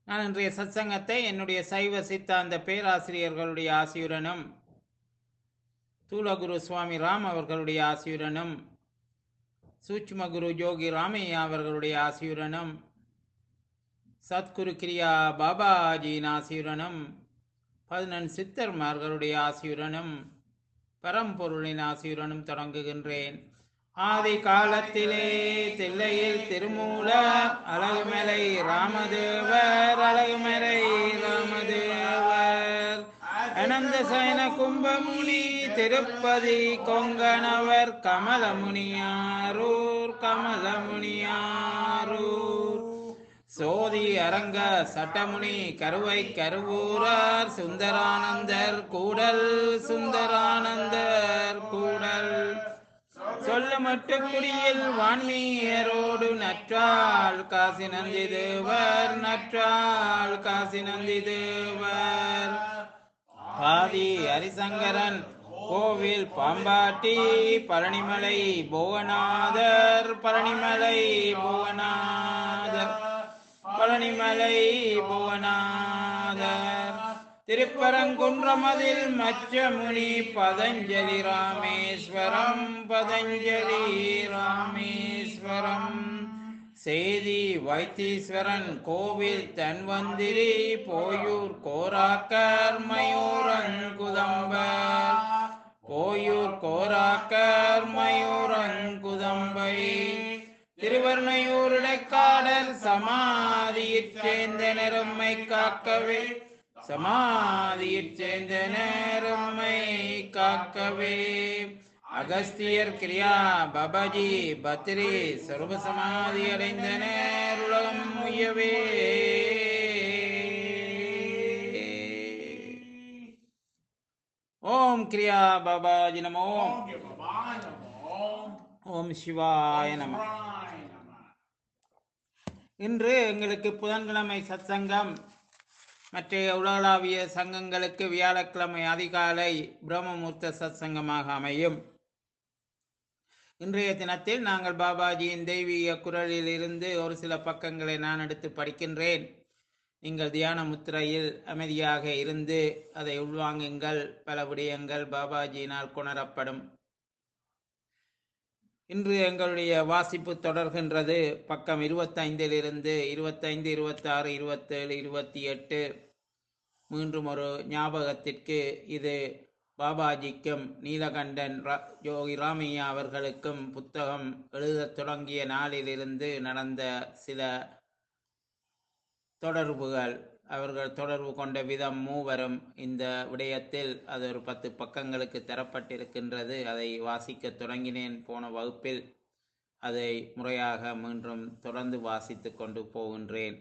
நான் இன்றைய சத்சங்கத்தை என்னுடைய சைவ சித்தாந்த பேராசிரியர்களுடைய ஆசியுடனும் தூலகுரு சுவாமி ராம் அவர்களுடைய ஆசியுடனும் சூட்சும குரு ஜோகி ராமையா அவர்களுடைய ஆசியுடனும் சத்குரு கிரியா பாபாஜியின் ஆசியுடனும் பதினெண் சித்தர்மார்களுடைய ஆசியுடனும் பரம்பொருளின் ஆசியுடனும் தொடங்குகின்றேன் ஆதி காலத்திலே தில்லையில் திருமூல அழகுமலை ராமதேவர் அழகுமலை ராமதேவர் அனந்த சயன கும்பமுனி திருப்பதி கொங்கணவர் கமலமுனியாரூர் கமலமுனியாரூர் சோதி அரங்க சட்டமுனி கருவை கருவூரார் சுந்தரானந்தர் கூடல் சுந்தரானந்தர் கூடல் சொல்ல மட்டுக்குடியில் வான்மீயரோடு நற்றால் காசி நந்தி தேவர் நற்றால் காசி நந்தி தேவர் பாதி ஹரிசங்கரன் கோவில் பாம்பாட்டி பழனிமலை புவனாதர் பழனிமலை புவனாதர் பழனிமலை புவனாதர் திருப்பரங்குன்றமதில் மச்சமுனி பதஞ்சலி ராமேஸ்வரம் பதஞ்சலி ராமேஸ்வரம் சேதி வைத்தீஸ்வரன் கோவில் தன்வந்திரி போயூர் கோராக்கர் மயூரங்குதம்பர் போயூர் கோராக்கர் மயூரங்குதம்பை திருவர்ணையூர் இடைக்காடல் சமாதியிற் சேர்ந்த நெரும்மை காக்கவே சமாதியிற் சேர்ந்த நேரம்மை காக்கவே அகஸ்தியர் கிரியா பபாஜி பத்ரி சர்வ சமாதி அடைந்த நேருலகம் முயவே ஓம் கிரியா பாபாஜி நமோ ஓம் சிவாய நம இன்று எங்களுக்கு புதன்கிழமை சத்சங்கம் மற்ற உலகளாவிய சங்கங்களுக்கு வியாழக்கிழமை அதிகாலை பிரம்மமூர்த்த சத்சங்கமாக அமையும் இன்றைய தினத்தில் நாங்கள் பாபாஜியின் தெய்வீக குரலில் இருந்து ஒரு சில பக்கங்களை நான் எடுத்து படிக்கின்றேன் நீங்கள் தியான முத்திரையில் அமைதியாக இருந்து அதை உள்வாங்குங்கள் பல விடயங்கள் பாபாஜியினால் கொணரப்படும் இன்று எங்களுடைய வாசிப்பு தொடர்கின்றது பக்கம் இருபத்தைந்திலிருந்து இருபத்தைந்து இருபத்தாறு இருபத்தேழு இருபத்தி எட்டு மீண்டும் ஒரு ஞாபகத்திற்கு இது பாபாஜிக்கும் நீலகண்டன் யோகி ராமையா அவர்களுக்கும் புத்தகம் எழுதத் தொடங்கிய நாளிலிருந்து நடந்த சில தொடர்புகள் அவர்கள் தொடர்பு கொண்ட விதம் மூவரும் இந்த விடயத்தில் அது ஒரு பத்து பக்கங்களுக்கு தரப்பட்டிருக்கின்றது அதை வாசிக்க தொடங்கினேன் போன வகுப்பில் அதை முறையாக மீண்டும் தொடர்ந்து வாசித்து கொண்டு போகின்றேன்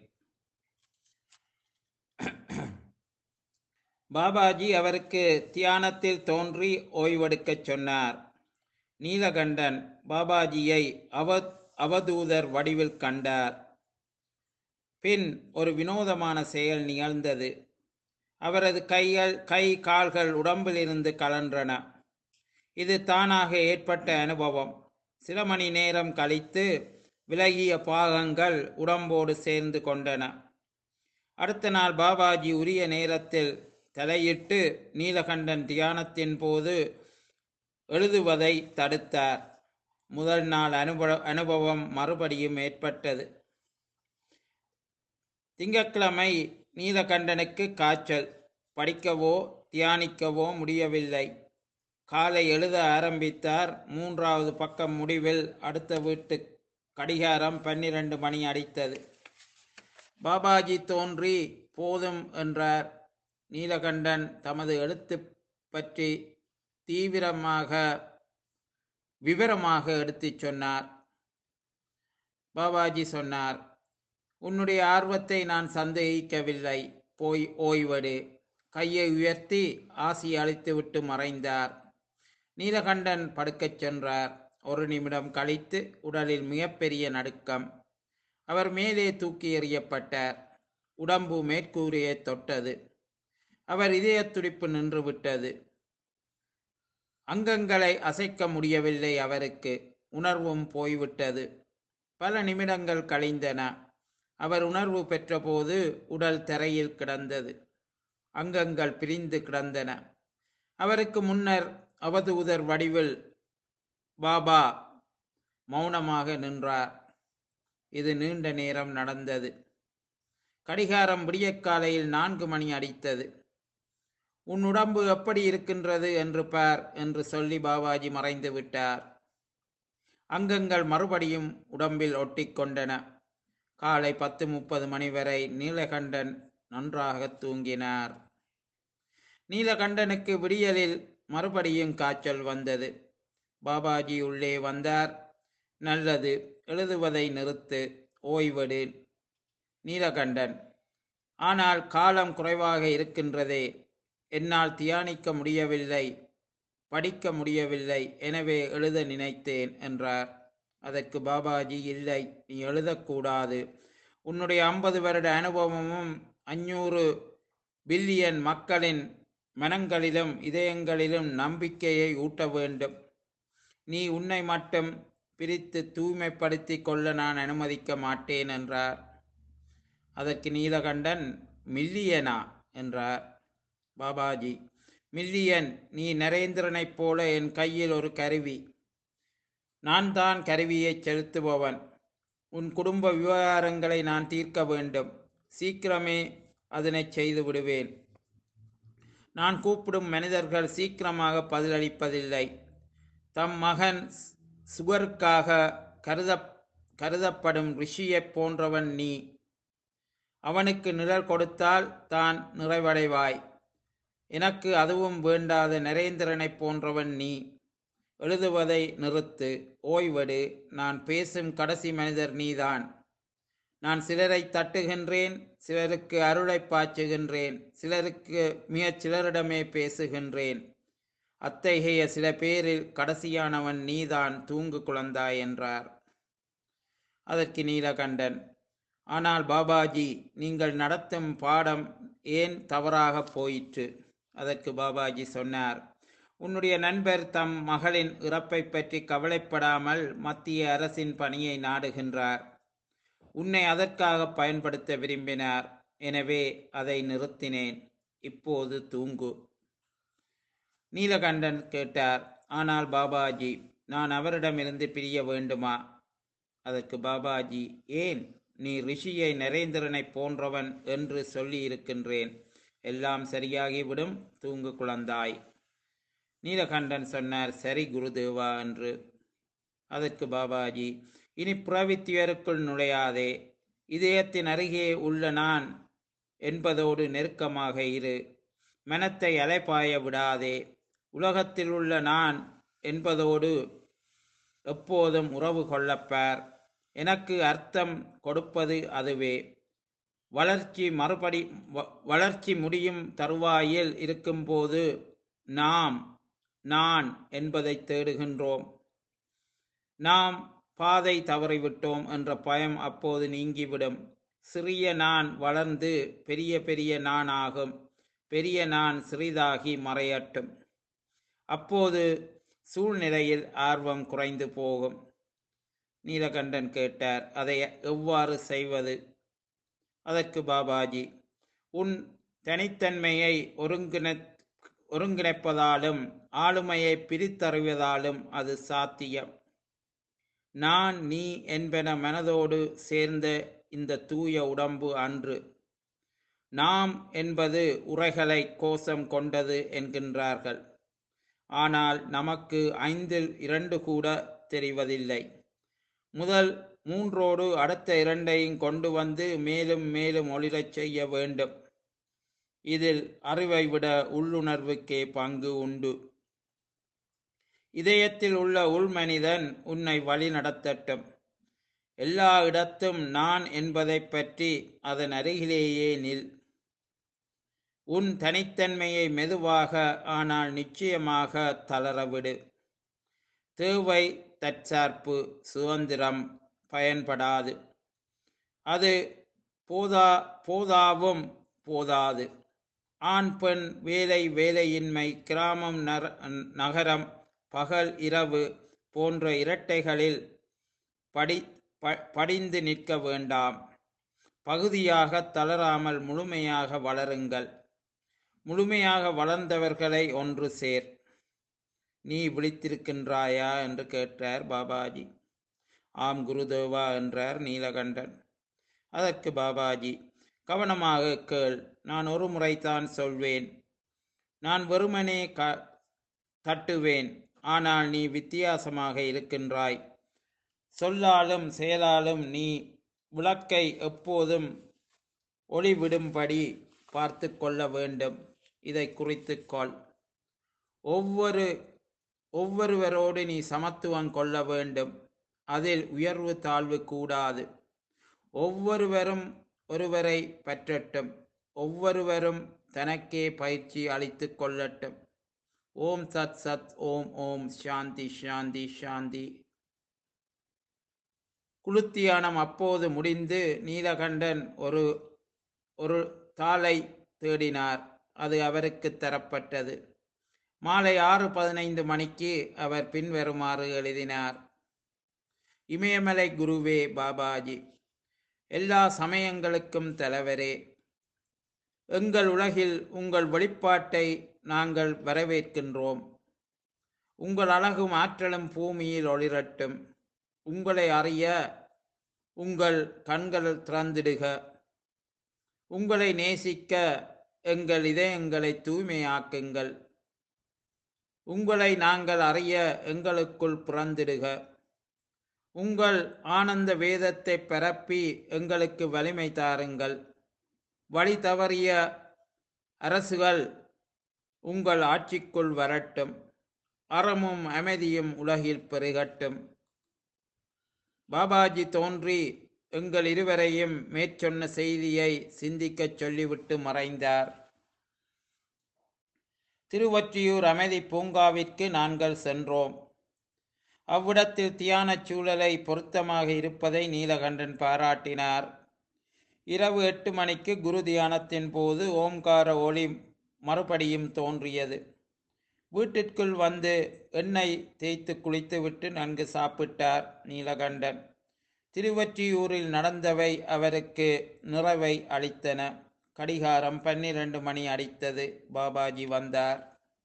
பாபாஜி அவருக்கு தியானத்தில் தோன்றி ஓய்வெடுக்கச் சொன்னார் நீலகண்டன் பாபாஜியை அவ அவதூதர் வடிவில் கண்டார் பின் ஒரு வினோதமான செயல் நிகழ்ந்தது அவரது கைகள் கை கால்கள் உடம்பிலிருந்து கலன்றன இது தானாக ஏற்பட்ட அனுபவம் சில மணி நேரம் கழித்து விலகிய பாகங்கள் உடம்போடு சேர்ந்து கொண்டன அடுத்த நாள் பாபாஜி உரிய நேரத்தில் தலையிட்டு நீலகண்டன் தியானத்தின் போது எழுதுவதை தடுத்தார் முதல் நாள் அனுபவ அனுபவம் மறுபடியும் ஏற்பட்டது திங்கட்கிழமை நீலகண்டனுக்கு காய்ச்சல் படிக்கவோ தியானிக்கவோ முடியவில்லை காலை எழுத ஆரம்பித்தார் மூன்றாவது பக்கம் முடிவில் அடுத்த வீட்டு கடிகாரம் பன்னிரண்டு மணி அடித்தது பாபாஜி தோன்றி போதும் என்றார் நீலகண்டன் தமது எழுத்து பற்றி தீவிரமாக விவரமாக எடுத்துச் சொன்னார் பாபாஜி சொன்னார் உன்னுடைய ஆர்வத்தை நான் சந்தேகிக்கவில்லை போய் ஓய்வடு கையை உயர்த்தி ஆசி அளித்துவிட்டு மறைந்தார் நீலகண்டன் படுக்கச் சென்றார் ஒரு நிமிடம் கழித்து உடலில் மிகப்பெரிய நடுக்கம் அவர் மேலே தூக்கி எறியப்பட்டார் உடம்பு மேற்கூரையை தொட்டது அவர் இதய துடிப்பு நின்றுவிட்டது அங்கங்களை அசைக்க முடியவில்லை அவருக்கு உணர்வும் போய்விட்டது பல நிமிடங்கள் கழிந்தன அவர் உணர்வு பெற்றபோது உடல் தரையில் கிடந்தது அங்கங்கள் பிரிந்து கிடந்தன அவருக்கு முன்னர் அவதூதர் வடிவில் பாபா மௌனமாக நின்றார் இது நீண்ட நேரம் நடந்தது கடிகாரம் விடியற்காலையில் நான்கு மணி அடித்தது உன் உடம்பு எப்படி இருக்கின்றது என்று பார் என்று சொல்லி பாபாஜி மறைந்து விட்டார் அங்கங்கள் மறுபடியும் உடம்பில் ஒட்டிக்கொண்டன காலை பத்து முப்பது மணி வரை நீலகண்டன் நன்றாக தூங்கினார் நீலகண்டனுக்கு விடியலில் மறுபடியும் காய்ச்சல் வந்தது பாபாஜி உள்ளே வந்தார் நல்லது எழுதுவதை நிறுத்து ஓய்வெடு நீலகண்டன் ஆனால் காலம் குறைவாக இருக்கின்றதே என்னால் தியானிக்க முடியவில்லை படிக்க முடியவில்லை எனவே எழுத நினைத்தேன் என்றார் அதற்கு பாபாஜி இல்லை நீ எழுதக்கூடாது உன்னுடைய ஐம்பது வருட அனுபவமும் அஞ்சூறு பில்லியன் மக்களின் மனங்களிலும் இதயங்களிலும் நம்பிக்கையை ஊட்ட வேண்டும் நீ உன்னை மட்டும் பிரித்து தூய்மைப்படுத்தி கொள்ள நான் அனுமதிக்க மாட்டேன் என்றார் அதற்கு நீலகண்டன் மில்லியனா என்றார் பாபாஜி மில்லியன் நீ நரேந்திரனைப் போல என் கையில் ஒரு கருவி நான் தான் கருவியை செலுத்துபவன் உன் குடும்ப விவகாரங்களை நான் தீர்க்க வேண்டும் சீக்கிரமே அதனை செய்து விடுவேன் நான் கூப்பிடும் மனிதர்கள் சீக்கிரமாக பதிலளிப்பதில்லை தம் மகன் சுகருக்காக கருத கருதப்படும் ரிஷியைப் போன்றவன் நீ அவனுக்கு நிழல் கொடுத்தால் தான் நிறைவடைவாய் எனக்கு அதுவும் வேண்டாத நரேந்திரனைப் போன்றவன் நீ எழுதுவதை நிறுத்து ஓய்வெடு நான் பேசும் கடைசி மனிதர் நீதான் நான் சிலரை தட்டுகின்றேன் சிலருக்கு அருளை பாய்ச்சுகின்றேன் சிலருக்கு மிகச் சிலரிடமே பேசுகின்றேன் அத்தகைய சில பேரில் கடைசியானவன் நீதான் தூங்கு குழந்தாய் என்றார் அதற்கு நீலகண்டன் ஆனால் பாபாஜி நீங்கள் நடத்தும் பாடம் ஏன் தவறாக போயிற்று அதற்கு பாபாஜி சொன்னார் உன்னுடைய நண்பர் தம் மகளின் இறப்பை பற்றி கவலைப்படாமல் மத்திய அரசின் பணியை நாடுகின்றார் உன்னை அதற்காக பயன்படுத்த விரும்பினார் எனவே அதை நிறுத்தினேன் இப்போது தூங்கு நீலகண்டன் கேட்டார் ஆனால் பாபாஜி நான் அவரிடமிருந்து பிரிய வேண்டுமா அதற்கு பாபாஜி ஏன் நீ ரிஷியை நரேந்திரனைப் போன்றவன் என்று சொல்லி இருக்கின்றேன் எல்லாம் சரியாகிவிடும் தூங்கு குழந்தாய் நீலகண்டன் சொன்னார் சரி குருதேவா என்று அதற்கு பாபாஜி இனி புறவித்தியருக்குள் நுழையாதே இதயத்தின் அருகே உள்ள நான் என்பதோடு நெருக்கமாக இரு மனத்தை அலைப்பாய விடாதே உலகத்தில் உள்ள நான் என்பதோடு எப்போதும் உறவு கொள்ளப்பார் எனக்கு அர்த்தம் கொடுப்பது அதுவே வளர்ச்சி மறுபடி வ- வளர்ச்சி முடியும் தருவாயில் இருக்கும்போது நாம் நான் என்பதை தேடுகின்றோம் நாம் பாதை தவறிவிட்டோம் என்ற பயம் அப்போது நீங்கிவிடும் சிறிய நான் வளர்ந்து பெரிய பெரிய நான் ஆகும் பெரிய நான் சிறிதாகி மறையட்டும் அப்போது சூழ்நிலையில் ஆர்வம் குறைந்து போகும் நீலகண்டன் கேட்டார் அதை எவ்வாறு செய்வது அதற்கு பாபாஜி உன் தனித்தன்மையை ஒருங்கிணை ஒருங்கிணைப்பதாலும் ஆளுமையை பிரித்தறிவதாலும் அது சாத்தியம் நான் நீ என்பன மனதோடு சேர்ந்த இந்த தூய உடம்பு அன்று நாம் என்பது உரைகளை கோஷம் கொண்டது என்கின்றார்கள் ஆனால் நமக்கு ஐந்தில் இரண்டு கூட தெரிவதில்லை முதல் மூன்றோடு அடுத்த இரண்டையும் கொண்டு வந்து மேலும் மேலும் ஒளிரச் செய்ய வேண்டும் இதில் அறிவை விட உள்ளுணர்வுக்கே பங்கு உண்டு இதயத்தில் உள்ள உள்மனிதன் உன்னை வழி நடத்தட்டும் எல்லா இடத்தும் நான் என்பதைப் பற்றி அதன் அருகிலேயே நில் உன் தனித்தன்மையை மெதுவாக ஆனால் நிச்சயமாக தளரவிடு தேவை தற்சார்பு சுதந்திரம் பயன்படாது அது போதா போதாவும் போதாது ஆண் பெண் வேலை வேலையின்மை கிராமம் நர- நகரம் பகல் இரவு போன்ற இரட்டைகளில் படி ப- படிந்து நிற்க வேண்டாம் பகுதியாக தளராமல் முழுமையாக வளருங்கள் முழுமையாக வளர்ந்தவர்களை ஒன்று சேர் நீ விழித்திருக்கின்றாயா என்று கேட்டார் பாபாஜி ஆம் குருதேவா என்றார் நீலகண்டன் அதற்கு பாபாஜி கவனமாக கேள் நான் ஒரு முறைதான் சொல்வேன் நான் வெறுமனே க தட்டுவேன் ஆனால் நீ வித்தியாசமாக இருக்கின்றாய் சொல்லாலும் செயலாலும் நீ விளக்கை எப்போதும் ஒளிவிடும்படி பார்த்து கொள்ள வேண்டும் இதை குறித்துக் கொள் ஒவ்வொரு ஒவ்வொருவரோடு நீ சமத்துவம் கொள்ள வேண்டும் அதில் உயர்வு தாழ்வு கூடாது ஒவ்வொருவரும் ஒருவரை பற்றட்டும் ஒவ்வொருவரும் தனக்கே பயிற்சி அளித்துக் கொள்ளட்டும் ஓம் சத் சத் ஓம் ஓம் சாந்தி சாந்தி சாந்தி குளுத்தியானம் அப்போது முடிந்து நீலகண்டன் ஒரு ஒரு தாளை தேடினார் அது அவருக்கு தரப்பட்டது மாலை ஆறு பதினைந்து மணிக்கு அவர் பின்வருமாறு எழுதினார் இமயமலை குருவே பாபாஜி எல்லா சமயங்களுக்கும் தலைவரே எங்கள் உலகில் உங்கள் வெளிப்பாட்டை நாங்கள் வரவேற்கின்றோம் உங்கள் அழகும் ஆற்றலும் பூமியில் ஒளிரட்டும் உங்களை அறிய உங்கள் கண்கள் திறந்திடுக உங்களை நேசிக்க எங்கள் இதயங்களை தூய்மையாக்குங்கள் உங்களை நாங்கள் அறிய எங்களுக்குள் பிறந்திடுக உங்கள் ஆனந்த வேதத்தை பரப்பி எங்களுக்கு வலிமை தாருங்கள் வழி தவறிய அரசுகள் உங்கள் ஆட்சிக்குள் வரட்டும் அறமும் அமைதியும் உலகில் பெருகட்டும் பாபாஜி தோன்றி எங்கள் இருவரையும் மேற்சொன்ன செய்தியை சிந்திக்கச் சொல்லிவிட்டு மறைந்தார் திருவொற்றியூர் அமைதி பூங்காவிற்கு நாங்கள் சென்றோம் அவ்விடத்தில் தியானச் சூழலை பொருத்தமாக இருப்பதை நீலகண்டன் பாராட்டினார் இரவு எட்டு மணிக்கு குரு தியானத்தின் போது ஓம்கார ஒளி மறுபடியும் தோன்றியது வீட்டிற்குள் வந்து எண்ணெய் தேய்த்து குளித்துவிட்டு நன்கு சாப்பிட்டார் நீலகண்டன் திருவொற்றியூரில் நடந்தவை அவருக்கு நிறைவை அளித்தன கடிகாரம் பன்னிரண்டு மணி அடித்தது பாபாஜி வந்தார்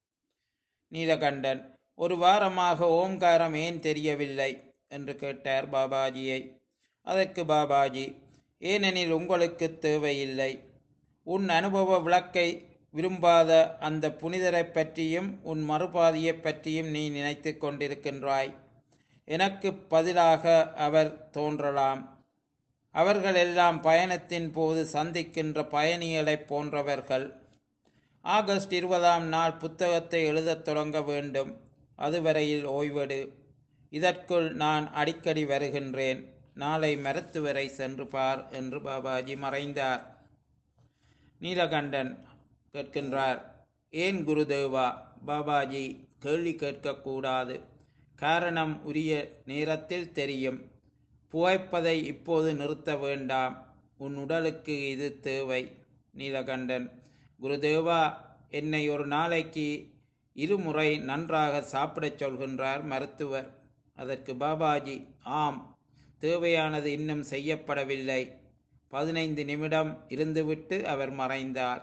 நீலகண்டன் ஒரு வாரமாக ஓம்காரம் ஏன் தெரியவில்லை என்று கேட்டார் பாபாஜியை அதற்கு பாபாஜி ஏனெனில் உங்களுக்கு தேவையில்லை உன் அனுபவ விளக்கை விரும்பாத அந்த புனிதரைப் பற்றியும் உன் மறுபாதியைப் பற்றியும் நீ நினைத்து கொண்டிருக்கின்றாய் எனக்கு பதிலாக அவர் தோன்றலாம் அவர்கள் எல்லாம் பயணத்தின் போது சந்திக்கின்ற பயணிகளைப் போன்றவர்கள் ஆகஸ்ட் இருபதாம் நாள் புத்தகத்தை எழுதத் தொடங்க வேண்டும் அதுவரையில் ஓய்வெடு இதற்குள் நான் அடிக்கடி வருகின்றேன் நாளை மருத்துவரை சென்று பார் என்று பாபாஜி மறைந்தார் நீலகண்டன் கேட்கின்றார் ஏன் குருதேவா பாபாஜி கேள்வி கேட்கக்கூடாது காரணம் உரிய நேரத்தில் தெரியும் புகைப்பதை இப்போது நிறுத்த வேண்டாம் உன் உடலுக்கு இது தேவை நீலகண்டன் குருதேவா என்னை ஒரு நாளைக்கு இருமுறை நன்றாக சாப்பிடச் சொல்கின்றார் மருத்துவர் அதற்கு பாபாஜி ஆம் தேவையானது இன்னும் செய்யப்படவில்லை பதினைந்து நிமிடம் இருந்துவிட்டு அவர் மறைந்தார்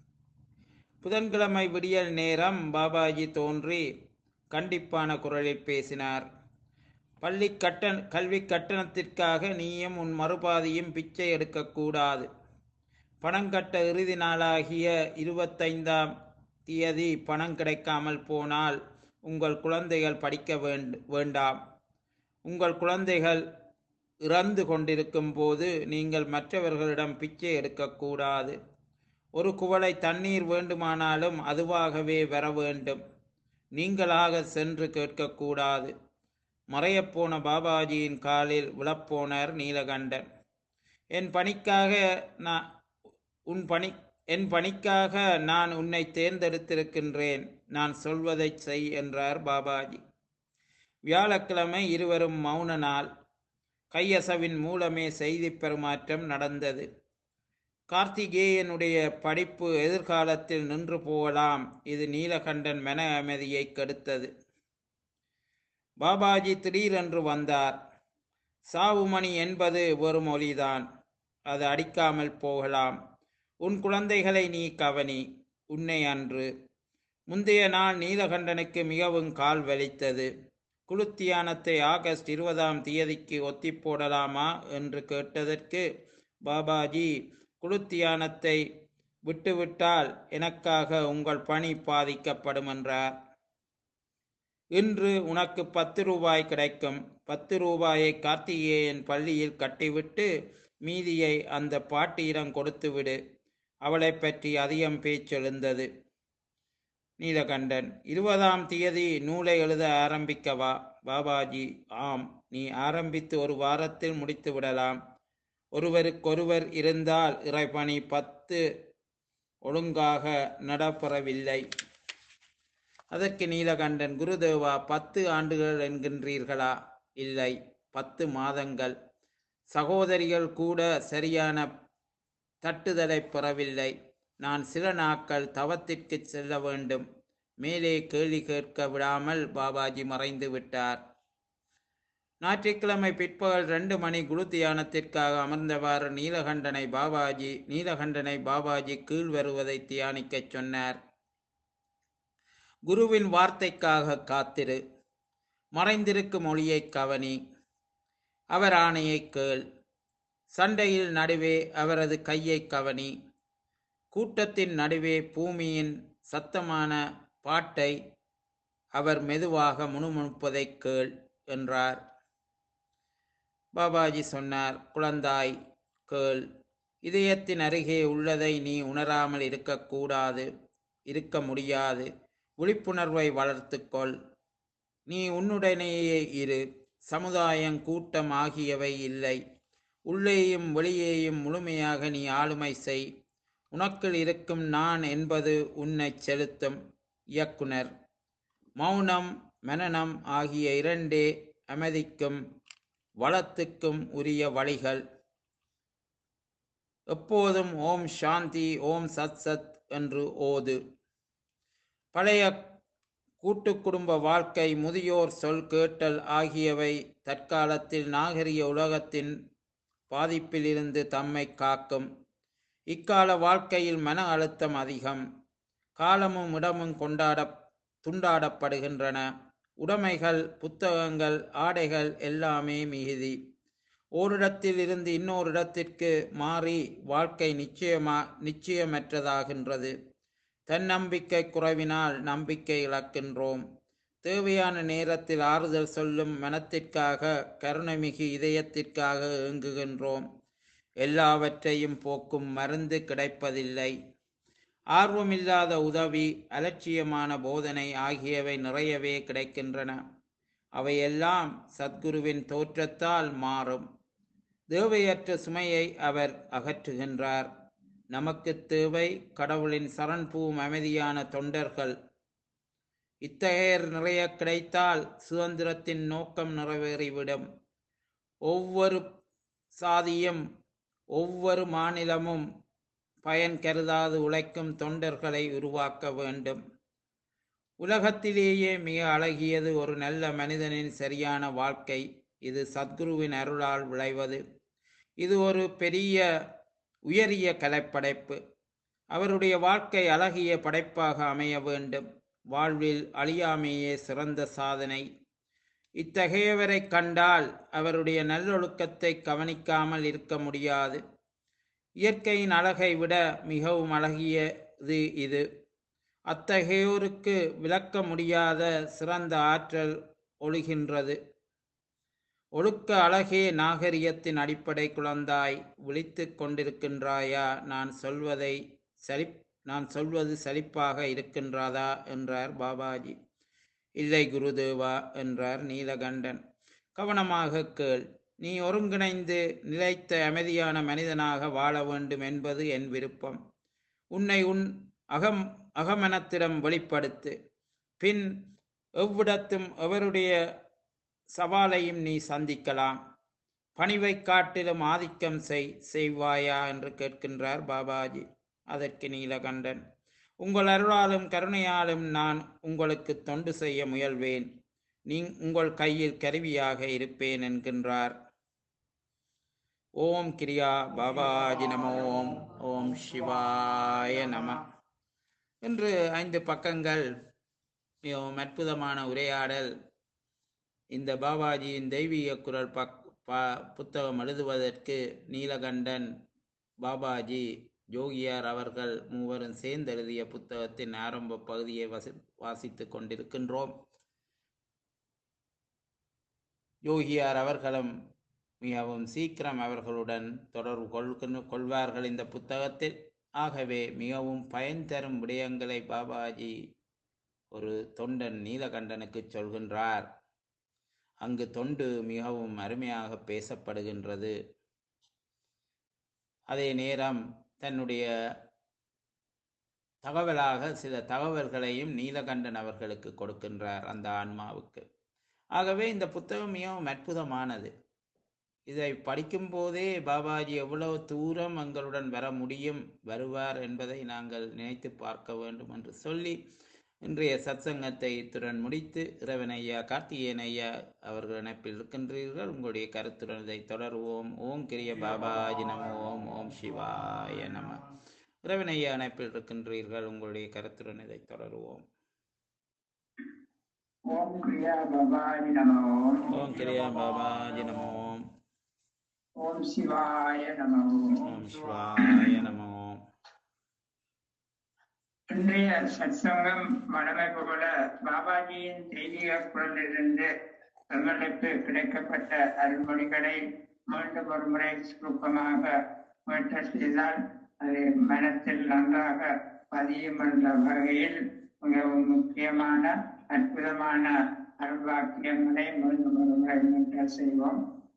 புதன்கிழமை விடியல் நேரம் பாபாஜி தோன்றி கண்டிப்பான குரலில் பேசினார் பள்ளி கட்டண கல்வி கட்டணத்திற்காக நீயும் உன் மறுபாதியும் பிச்சை எடுக்கக்கூடாது பணம் கட்ட இறுதி நாளாகிய இருபத்தைந்தாம் தேதி பணம் கிடைக்காமல் போனால் உங்கள் குழந்தைகள் படிக்க வேண்டு வேண்டாம் உங்கள் குழந்தைகள் இறந்து கொண்டிருக்கும் போது நீங்கள் மற்றவர்களிடம் பிச்சை எடுக்கக்கூடாது ஒரு குவளை தண்ணீர் வேண்டுமானாலும் அதுவாகவே வர வேண்டும் நீங்களாக சென்று கேட்கக்கூடாது மறையப்போன பாபாஜியின் காலில் விழப்போனார் நீலகண்டன் என் பணிக்காக நான் உன் பணி என் பணிக்காக நான் உன்னை தேர்ந்தெடுத்திருக்கின்றேன் நான் சொல்வதை செய் என்றார் பாபாஜி வியாழக்கிழமை இருவரும் மௌன நாள் கையசவின் மூலமே செய்தி பரிமாற்றம் நடந்தது கார்த்திகேயனுடைய படிப்பு எதிர்காலத்தில் நின்று போகலாம் இது நீலகண்டன் மன அமைதியை கெடுத்தது பாபாஜி திடீரென்று வந்தார் சாவுமணி என்பது ஒரு மொழிதான் அது அடிக்காமல் போகலாம் உன் குழந்தைகளை நீ கவனி உன்னை அன்று முந்தைய நாள் நீலகண்டனுக்கு மிகவும் கால் வலித்தது குளுத்தியானத்தை ஆகஸ்ட் இருபதாம் தேதிக்கு ஒத்தி போடலாமா என்று கேட்டதற்கு பாபாஜி குளுத்தியானத்தை விட்டுவிட்டால் எனக்காக உங்கள் பணி பாதிக்கப்படும் என்றார் இன்று உனக்கு பத்து ரூபாய் கிடைக்கும் பத்து ரூபாயை கார்த்திகேயன் பள்ளியில் கட்டிவிட்டு மீதியை அந்த பாட்டியிடம் கொடுத்துவிடு அவளை பற்றி அதிகம் பேச்செழுந்தது நீலகண்டன் இருபதாம் தேதி நூலை எழுத ஆரம்பிக்கவா பாபாஜி ஆம் நீ ஆரம்பித்து ஒரு வாரத்தில் முடித்து விடலாம் ஒருவருக்கொருவர் இருந்தால் இறைபணி பத்து ஒழுங்காக நடப்பெறவில்லை அதற்கு நீலகண்டன் குருதேவா பத்து ஆண்டுகள் என்கின்றீர்களா இல்லை பத்து மாதங்கள் சகோதரிகள் கூட சரியான தட்டுதலை பெறவில்லை நான் சில நாட்கள் தவத்திற்கு செல்ல வேண்டும் மேலே கேள்வி கேட்க விடாமல் பாபாஜி மறைந்து விட்டார் ஞாயிற்றுக்கிழமை பிற்பகல் ரெண்டு மணி குரு தியானத்திற்காக அமர்ந்தவாறு நீலகண்டனை பாபாஜி நீலகண்டனை பாபாஜி கீழ் வருவதை தியானிக்கச் சொன்னார் குருவின் வார்த்தைக்காக காத்திரு மறைந்திருக்கும் மொழியை கவனி அவர் ஆணையை கேள் சண்டையில் நடுவே அவரது கையை கவனி கூட்டத்தின் நடுவே பூமியின் சத்தமான பாட்டை அவர் மெதுவாக முணுமுணுப்பதைக் கேள் என்றார் பாபாஜி சொன்னார் குழந்தாய் கேள் இதயத்தின் அருகே உள்ளதை நீ உணராமல் இருக்கக்கூடாது இருக்க முடியாது விழிப்புணர்வை வளர்த்துக்கொள் நீ உன்னுடனேயே இரு சமுதாயம் கூட்டம் ஆகியவை இல்லை உள்ளேயும் வெளியேயும் முழுமையாக நீ ஆளுமை செய் உனக்குள் இருக்கும் நான் என்பது உன்னை செலுத்தும் இயக்குனர் மௌனம் மனனம் ஆகிய இரண்டே அமைதிக்கும் வளத்துக்கும் உரிய வழிகள் எப்போதும் ஓம் சாந்தி ஓம் சத் சத் என்று ஓது பழைய கூட்டு குடும்ப வாழ்க்கை முதியோர் சொல் கேட்டல் ஆகியவை தற்காலத்தில் நாகரிக உலகத்தின் பாதிப்பிலிருந்து தம்மை காக்கும் இக்கால வாழ்க்கையில் மன அழுத்தம் அதிகம் காலமும் இடமும் கொண்டாட துண்டாடப்படுகின்றன உடைமைகள் புத்தகங்கள் ஆடைகள் எல்லாமே மிகுதி ஓரிடத்தில் இருந்து இன்னொரு இடத்திற்கு மாறி வாழ்க்கை நிச்சயமா நிச்சயமற்றதாகின்றது தன்னம்பிக்கை குறைவினால் நம்பிக்கை இழக்கின்றோம் தேவையான நேரத்தில் ஆறுதல் சொல்லும் மனத்திற்காக கருணைமிகு இதயத்திற்காக ஏங்குகின்றோம் எல்லாவற்றையும் போக்கும் மருந்து கிடைப்பதில்லை ஆர்வமில்லாத உதவி அலட்சியமான போதனை ஆகியவை நிறையவே கிடைக்கின்றன அவையெல்லாம் சத்குருவின் தோற்றத்தால் மாறும் தேவையற்ற சுமையை அவர் அகற்றுகின்றார் நமக்கு தேவை கடவுளின் சரண்பூம் அமைதியான தொண்டர்கள் இத்தகையர் நிறைய கிடைத்தால் சுதந்திரத்தின் நோக்கம் நிறைவேறிவிடும் ஒவ்வொரு சாதியும் ஒவ்வொரு மாநிலமும் பயன் கருதாது உழைக்கும் தொண்டர்களை உருவாக்க வேண்டும் உலகத்திலேயே மிக அழகியது ஒரு நல்ல மனிதனின் சரியான வாழ்க்கை இது சத்குருவின் அருளால் விளைவது இது ஒரு பெரிய உயரிய கலைப்படைப்பு அவருடைய வாழ்க்கை அழகிய படைப்பாக அமைய வேண்டும் வாழ்வில் அழியாமையே சிறந்த சாதனை இத்தகையவரை கண்டால் அவருடைய நல்லொழுக்கத்தை கவனிக்காமல் இருக்க முடியாது இயற்கையின் அழகை விட மிகவும் அழகியது இது அத்தகையோருக்கு விளக்க முடியாத சிறந்த ஆற்றல் ஒழுகின்றது ஒழுக்க அழகே நாகரிகத்தின் அடிப்படை குழந்தாய் விழித்து கொண்டிருக்கின்றாயா நான் சொல்வதை சலி நான் சொல்வது சலிப்பாக இருக்கின்றதா என்றார் பாபாஜி இல்லை குருதேவா என்றார் நீலகண்டன் கவனமாக கேள் நீ ஒருங்கிணைந்து நிலைத்த அமைதியான மனிதனாக வாழ வேண்டும் என்பது என் விருப்பம் உன்னை உன் அகம் அகமனத்திடம் வெளிப்படுத்து பின் எவ்விடத்தும் எவருடைய சவாலையும் நீ சந்திக்கலாம் பணிவை காட்டிலும் ஆதிக்கம் செய் செய்வாயா என்று கேட்கின்றார் பாபாஜி அதற்கு நீலகண்டன் உங்கள் அருளாலும் கருணையாலும் நான் உங்களுக்கு தொண்டு செய்ய முயல்வேன் நீ உங்கள் கையில் கருவியாக இருப்பேன் என்கின்றார் ஓம் கிரியா பாபாஜி நம ஓம் ஓம் சிவாய நம என்று ஐந்து பக்கங்கள் மிகவும் அற்புதமான உரையாடல் இந்த பாபாஜியின் தெய்வீக குரல் பக் ப- புத்தகம் எழுதுவதற்கு நீலகண்டன் பாபாஜி ஜோகியார் அவர்கள் மூவரும் சேர்ந்து எழுதிய புத்தகத்தின் ஆரம்ப பகுதியை வசி வாசித்துக் கொண்டிருக்கின்றோம் யோகியார் அவர்களும் மிகவும் சீக்கிரம் அவர்களுடன் தொடர்பு கொள்கின்ற கொள்வார்கள் இந்த புத்தகத்தில் ஆகவே மிகவும் பயன் தரும் விடயங்களை பாபாஜி ஒரு தொண்டன் நீலகண்டனுக்கு சொல்கின்றார் அங்கு தொண்டு மிகவும் அருமையாக பேசப்படுகின்றது அதே நேரம் தன்னுடைய தகவலாக சில தகவல்களையும் நீலகண்டன் அவர்களுக்கு கொடுக்கின்றார் அந்த ஆன்மாவுக்கு ஆகவே இந்த புத்தகம் மிகவும் அற்புதமானது இதை படிக்கும் போதே பாபாஜி எவ்வளவு தூரம் எங்களுடன் வர முடியும் வருவார் என்பதை நாங்கள் நினைத்து பார்க்க வேண்டும் என்று சொல்லி இன்றைய சத்சங்கத்தை இத்துடன் முடித்து இறைவன் ஐயா கார்த்திகேயன் ஐயா அவர்கள் இணைப்பில் இருக்கின்றீர்கள் உங்களுடைய கருத்துடன் இதை தொடருவோம் ஓம் கிரிய பாபாஜி நம ஓம் ஓம் சிவாய நம இறைவன் ஐயா இணைப்பில் இருக்கின்றீர்கள் உங்களுடைய கருத்துடன் இதை தொடருவோம் ஓம் கிரியா பவானி நம ஓம் ஓம் கிரியா பாபாஜி நம ஓம் ஓம் சிவாய நம ஓம் சிவாய நம ஓம் இன்றைய சத்சங்கம் வடமை போல பாபாஜியின் தெய்வீக குரலிலிருந்து எங்களுக்கு கிடைக்கப்பட்ட அருள்மொழிகளை மீண்டும் ஒரு முறை சுருக்கமாக மீட்ட செய்தால் அது மனத்தில் நன்றாக பதியும் என்ற வகையில் மிகவும் முக்கியமான அற்புதமான அருள்வாக்கியங்களை மீண்டும் ஒரு முறை மீட்ட செய்வோம்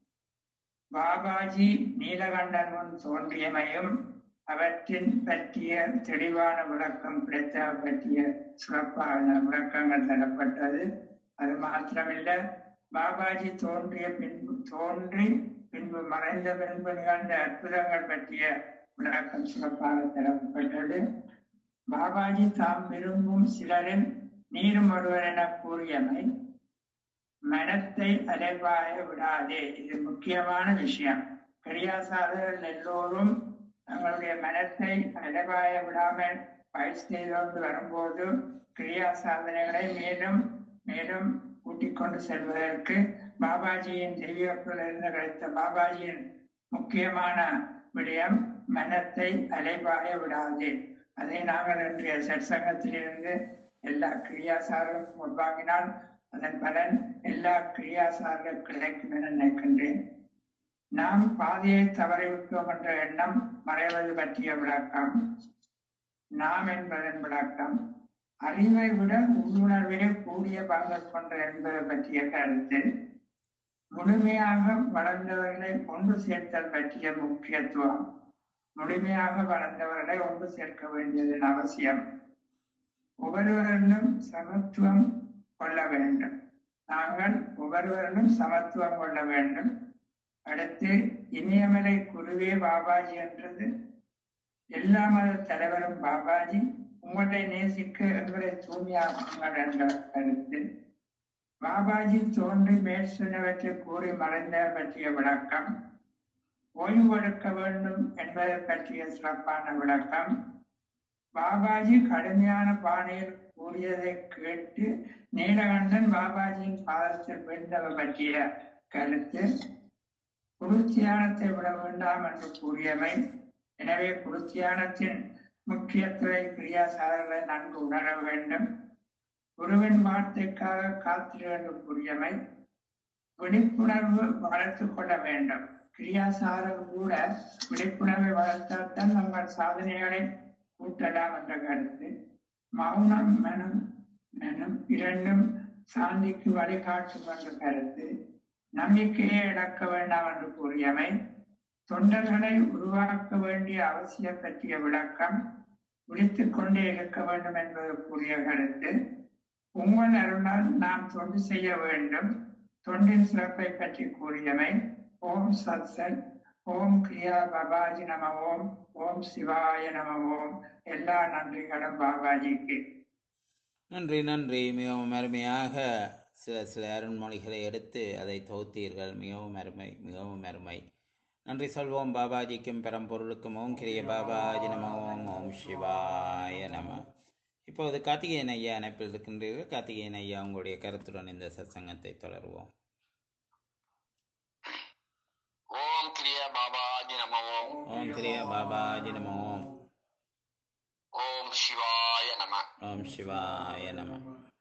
பாபாஜி நீலகண்டன் முன் தோன்றியமையும் அவற்றின் பற்றிய தெளிவான விளக்கம் கிடைத்த பற்றிய சிறப்பான விளக்கங்கள் தரப்பட்டது அது மாத்திரமில்ல பாபாஜி தோன்றிய பின்பு தோன்றி பின்பு மறைந்த பின்பு நிகழ்ந்த அற்புதங்கள் பற்றிய விளக்கம் சிறப்பாக தரப்பட்டது பாபாஜி தாம் விரும்பும் சிலரில் நீரும் ஒருவர் என கூறியமை மனத்தை அலைவாய விடாதே இது முக்கியமான விஷயம் கிரியாசாரர்கள் எல்லோரும் தங்களுடைய மனத்தை அலைவாய விடாமல் பயிற்சி செய்து கொண்டு வரும்போது கிரியா சாதனைகளை மேலும் மேலும் கூட்டிக் கொண்டு செல்வதற்கு பாபாஜியின் தெய்வத்திலிருந்து கிடைத்த பாபாஜியின் முக்கியமான விடயம் மனத்தை அலைவாய விடாதே அதை நாங்கள் இன்றைய சற்சங்கத்திலிருந்து எல்லா கிரியாசாரர்களும் உள்வாங்கினால் அதன் பலன் எல்லா கிரியாசாரர்கள் கிடைக்கும் என நினைக்கின்றேன் நாம் பாதையை தவறிவிட்டோம் என்ற எண்ணம் மறைவது பற்றிய விளக்கம் நாம் என்பதன் விளக்கம் அறிவை விட உள்ளுணர்விலே கூடிய பங்கு கொண்ட என்பது பற்றிய கருத்து முழுமையாக வளர்ந்தவர்களை ஒன்று சேர்த்தல் பற்றிய முக்கியத்துவம் முழுமையாக வளர்ந்தவர்களை ஒன்று சேர்க்க வேண்டியதன் அவசியம் ஒவ்வொருவரிலும் சமத்துவம் கொள்ள வேண்டும் நாங்கள் ஒவ்வொருவரிலும் சமத்துவம் கொள்ள வேண்டும் அடுத்து இமயமலை குருவே பாபாஜி என்றது எல்லா மத தலைவரும் பாபாஜி உங்களை நேசிக்க எங்களை தூய்மையாக்குங்கள் என்ற கருத்து பாபாஜி தோன்றி மேல் சொன்னவற்றை கூறி மறைந்த பற்றிய விளக்கம் ஓய்வு எடுக்க வேண்டும் என்பதை பற்றிய சிறப்பான விளக்கம் பாபாஜி கடுமையான பாணியில் கூறியதை கேட்டு நீலகண்டன் பாபாஜியின் பாதத்தில் விழுந்தவர் பற்றிய கருத்து குருத்தியானத்தை விட வேண்டாம் என்று கூறியவை எனவே குருத்தியானத்தின் முக்கியத்துவ கிரியாசாரர்களை நன்கு உணர வேண்டும் குருவின் வார்த்தைக்காக காத்திரு என்று கூறியவை விழிப்புணர்வு வளர்த்துக் கொள்ள வேண்டும் கிரியாசாரர் கூட விழிப்புணர்வை வளர்த்தால்தான் நம்ம சாதனைகளை கூட்டலாம் என்ற கருத்து மௌனம் மனம் மனம் இரண்டும் சாந்திக்கு வழிகாட்டும் என்ற கருத்து நம்பிக்கையை இழக்க வேண்டாம் என்று கூறியவை தொண்டர்களை உருவாக்க வேண்டிய அவசியம் பற்றிய விளக்கம் விழித்துக் கொண்டே இருக்க வேண்டும் என்பது கூறிய கருத்து உங்கள் அருளால் நாம் தொண்டு செய்ய வேண்டும் தொண்டின் சிறப்பை பற்றி கூறியவை ஓம் சத் சத் ஓம் கிரியா பாபாஜி நம ஓம் ஓம் சிவாய நம ஓம் எல்லா நன்றிகளும் பாபாஜிக்கு நன்றி நன்றி மிகவும் அருமையாக சில சில அருண்மொழிகளை எடுத்து அதை தொகுத்தீர்கள் மிகவும் அருமை மிகவும் அருமை நன்றி சொல்வோம் பாபாஜிக்கும் பெரம்பொருளுக்கும் ஓம் கிரிய பாபாஜி நம ஓம் ஓம் சிவாய நம இப்போது கார்த்திகேயன் ஐயா இணைப்பில் இருக்கின்றீர்கள் கார்த்திகேயன் ஐயா உங்களுடைய கருத்துடன் இந்த சத்சங்கத்தை தொடருவோம் ஓம் கிரிய பாபாஜி நம ஓம் ஓம் கிரிய பாபாஜி நம ஓம் ஓம் சிவாய நம ஓம் சிவாய நம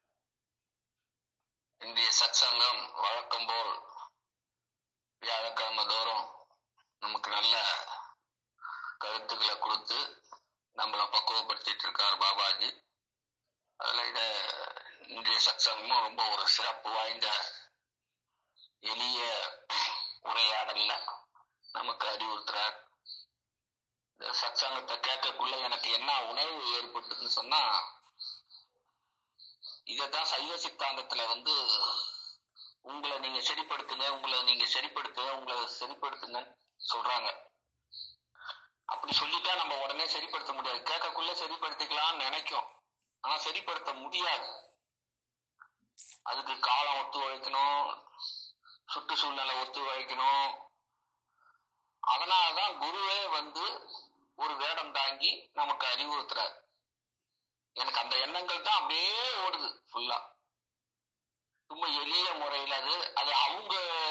இன்றைய சத்சங்கம் வழக்கம் போல் வியாழக்கிழமை தோறும் நமக்கு நல்ல கருத்துக்களை கொடுத்து நம்மளை பக்குவப்படுத்திட்டு இருக்கார் பாபாஜி அதுல இத இன்றைய சத்சங்கமும் ரொம்ப ஒரு சிறப்பு வாய்ந்த எளிய உரையாடல்ல நமக்கு அறிவுறுத்துறார் இந்த சத்சங்கத்தை கேட்கக்குள்ள எனக்கு என்ன உணர்வு ஏற்பட்டதுன்னு சொன்னா இததான் சைவ சித்தாந்தத்துல வந்து உங்களை நீங்க சரிப்படுத்துங்க உங்களை நீங்க சரிப்படுத்துங்க உங்களை சரிப்படுத்துங்க சொல்றாங்க அப்படி சொல்லிட்டா நம்ம உடனே சரிப்படுத்த முடியாது கேட்கக்குள்ள சரிப்படுத்திக்கலாம்னு நினைக்கும் ஆனா சரிப்படுத்த முடியாது அதுக்கு காலம் ஒத்து உழைக்கணும் சுற்றுச்சூழ்நிலை ஒத்து உழைக்கணும் அதனாலதான் குருவே வந்து ஒரு வேடம் தாங்கி நமக்கு அறிவுறுத்துறார் எனக்கு அந்த எண்ணங்கள் தான் அப்படியே ஓடுது ஃபுல்லா ரொம்ப எளிய முறையில் அது அது அவங்க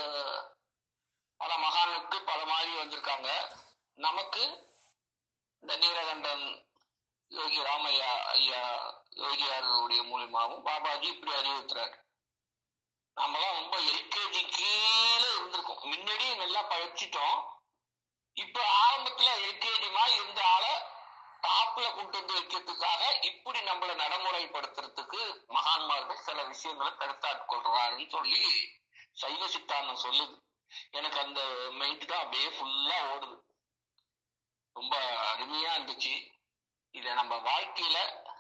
பல மகானுக்கு பல மாதிரி வந்திருக்காங்க நமக்கு இந்த நீலகண்டன் யோகி ராமையா ஐயா யோகியாருடைய மூலியமாகவும் பாபாஜி இப்படி அறிவுறுத்துறாரு நாமெல்லாம் ரொம்ப எல்கேஜி கீழே இருந்திருக்கோம் முன்னாடி நல்லா படிச்சிட்டோம் இப்ப ஆரம்பத்துல எல்கேஜி மாதிரி இருந்த ஆளை டாப்ல கொண்டு வந்து வைக்கிறதுக்காக இப்படி நம்மளை நடைமுறைப்படுத்துறதுக்கு மகான்மார்கள் சில விஷயங்களை கருத்தாட்கொள்றாருன்னு சொல்லி சைவ சித்தாந்தம் சொல்லுது எனக்கு அந்த மைண்ட் தான் அப்படியே ஃபுல்லா ஓடுது ரொம்ப அருமையா இருந்துச்சு இத நம்ம வாழ்க்கையில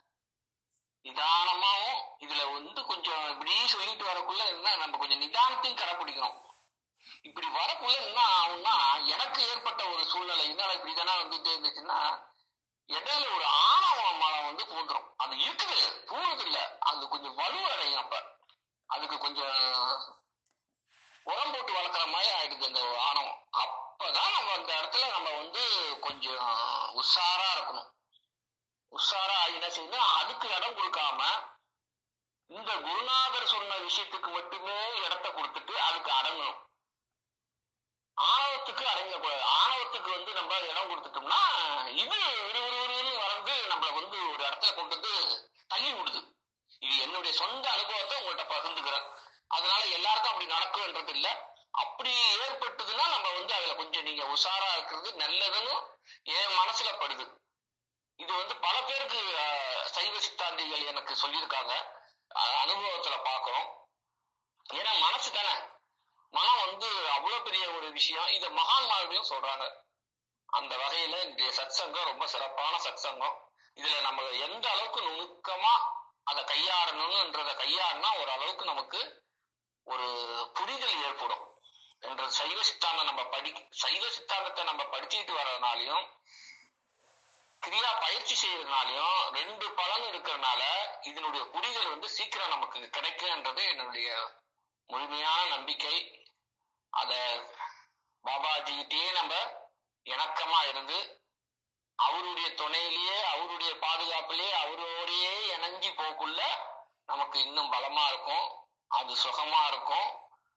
நிதானமாவும் இதுல வந்து கொஞ்சம் இப்படி சொல்லிட்டு வரக்குள்ள என்ன நம்ம கொஞ்சம் நிதானத்தையும் கடைப்பிடிக்கணும் இப்படி வரக்குள்ள என்ன ஆகும்னா எனக்கு ஏற்பட்ட ஒரு சூழ்நிலை இதனால இப்படிதானே வந்துட்டே இருந்துச்சுன்னா இடையில ஒரு ஆணவ மலம் வந்து பூந்துரும் அது இருக்குது பூறது இல்ல அது கொஞ்சம் வலுவடையும் அப்ப அதுக்கு கொஞ்சம் உரம் போட்டு வளர்க்குற மாதிரி ஆயிடுது அந்த ஆணவம் அப்பதான் நம்ம அந்த இடத்துல நம்ம வந்து கொஞ்சம் உஷாரா இருக்கணும் உஷாரா என்ன செய்யணும் அதுக்கு இடம் கொடுக்காம இந்த குருநாதர் சொன்ன விஷயத்துக்கு மட்டுமே இடத்த கொடுத்துட்டு அதுக்கு அடங்கணும் ஆணவத்துக்கு அடங்கக்கூடாது ஆணவத்துக்கு வந்து நம்ம இடம் கொடுத்துட்டோம்னா இது ஒரு ஒரு ஒரு வளர்ந்து நம்மள வந்து ஒரு இடத்துல கொண்டு வந்து தள்ளி விடுது இது என்னுடைய சொந்த அனுபவத்தை உங்கள்கிட்ட பகிர்ந்துக்கிறேன் அதனால எல்லாருக்கும் அப்படி நடக்கும்ன்றது இல்ல அப்படி ஏற்பட்டதுன்னா நம்ம வந்து அதுல கொஞ்சம் நீங்க உஷாரா இருக்கிறது நல்லதுன்னு என் மனசுல படுது இது வந்து பல பேருக்கு அஹ், சைவ சித்தாந்திகள் எனக்கு சொல்லியிருக்காங்க அஹ், அனுபவத்துல பாக்குறோம் ஏன்னா மனசு தானே மனம் வந்து அவ்வளவு பெரிய ஒரு விஷயம் இத மகான்மார்களையும் சொல்றாங்க அந்த வகையில இன்றைய சத்சங்கம் ரொம்ப சிறப்பான சத்சங்கம் இதுல நம்ம எந்த அளவுக்கு நுணுக்கமா அதை கையாடணும்ன்றத கையாடினா ஒரு அளவுக்கு நமக்கு ஒரு புரிதல் ஏற்படும் என்ற சைவ சித்தாந்தம் நம்ம படி சைவ சித்தாந்தத்தை நம்ம படிச்சுட்டு வர்றதுனாலையும் கிரியா பயிற்சி செய்யறதுனாலையும் ரெண்டு பலன் இருக்கிறதுனால இதனுடைய புரிதல் வந்து சீக்கிரம் நமக்கு கிடைக்கும்ன்றது என்னுடைய முழுமையான நம்பிக்கை அத பாபாஜிகிட்டயே நம்ம இணக்கமா இருந்து அவருடைய துணையிலேயே அவருடைய பாதுகாப்பிலேயே அவரோடையே இணைஞ்சு போக்குள்ள நமக்கு இன்னும் பலமா இருக்கும் அது சுகமா இருக்கும்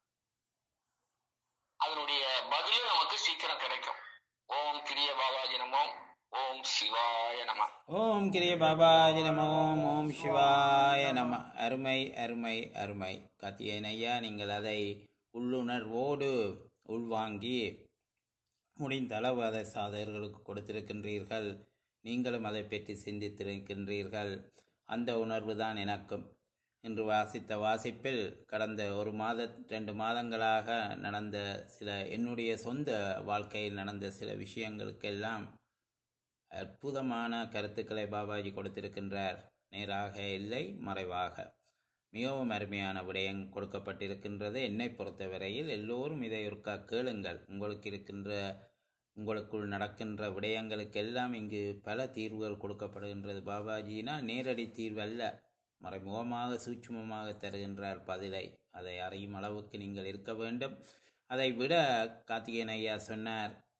அதனுடைய பதிலும் நமக்கு சீக்கிரம் கிடைக்கும் ஓம் கிரிய பாபாஜி நமோ ஓம் சிவாய நம ஓம் கிரிய பாபாஜி நம ஓம் ஓம் சிவாய நம அருமை அருமை அருமை கார்த்திகேயன் ஐயா நீங்கள் அதை உள்ளுணர்வோடு உள்வாங்கி முடிந்த அளவு அதை சாதகர்களுக்கு கொடுத்திருக்கின்றீர்கள் நீங்களும் அதை பற்றி சிந்தித்திருக்கின்றீர்கள் அந்த உணர்வு தான் எனக்கும் இன்று வாசித்த வாசிப்பில் கடந்த ஒரு மாத ரெண்டு மாதங்களாக நடந்த சில என்னுடைய சொந்த வாழ்க்கையில் நடந்த சில விஷயங்களுக்கெல்லாம் அற்புதமான கருத்துக்களை பாபாஜி கொடுத்திருக்கின்றார் நேராக இல்லை மறைவாக மிகவும் அருமையான விடயம் கொடுக்கப்பட்டிருக்கின்றது என்னை பொறுத்தவரையில் எல்லோரும் இதை ஒருக்கா கேளுங்கள் உங்களுக்கு இருக்கின்ற உங்களுக்குள் நடக்கின்ற விடயங்களுக்கெல்லாம் இங்கு பல தீர்வுகள் கொடுக்கப்படுகின்றது பாபாஜினா நேரடி தீர்வு அல்ல மறைமுகமாக சூட்சுமமாக தருகின்றார் பதிலை அதை அறியும் அளவுக்கு நீங்கள் இருக்க வேண்டும் அதை விட கார்த்திகேயன் ஐயா சொன்னார்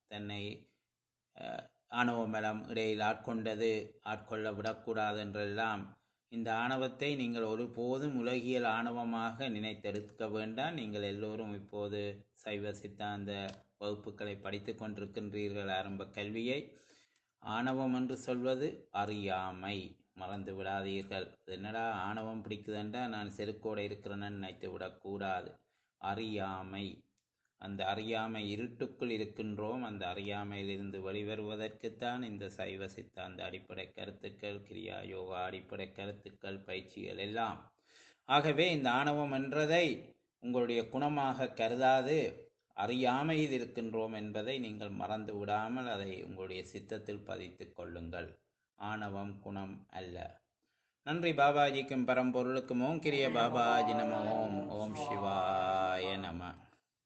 தன்னை அஹ், ஆணவ மலம் இடையில் ஆட்கொண்டது ஆட்கொள்ள விடக்கூடாது என்றெல்லாம் இந்த ஆணவத்தை நீங்கள் ஒருபோதும் உலகியல் ஆணவமாக நினைத்தெடுக்க வேண்டாம் நீங்கள் எல்லோரும் இப்போது சைவ சித்தாந்த வகுப்புகளை படித்து கொண்டிருக்கின்றீர்கள் ஆரம்ப கல்வியை ஆணவம் என்று சொல்வது அறியாமை மறந்து விடாதீர்கள் அது என்னடா ஆணவம் பிடிக்குதுண்டா நான் செருக்கோட இருக்கிறேன்னு நினைத்து விடக்கூடாது அறியாமை அந்த அறியாமை இருட்டுக்குள் இருக்கின்றோம் அந்த அறியாமையிலிருந்து வெளிவருவதற்குத்தான் இந்த சைவ சித்தாந்த அடிப்படை கருத்துக்கள் கிரியா யோகா அடிப்படை கருத்துக்கள் பயிற்சிகள் எல்லாம் ஆகவே இந்த ஆணவம் என்றதை உங்களுடைய குணமாக கருதாது அறியாமையில் இருக்கின்றோம் என்பதை நீங்கள் மறந்து விடாமல் அதை உங்களுடைய சித்தத்தில் பதித்துக் கொள்ளுங்கள் ஆணவம் குணம் அல்ல நன்றி பாபாஜிக்கும் பரம்பொருளுக்கும் ஓம் கிரிய பாபாஜி நம ஓம் ஓம் சிவாய நம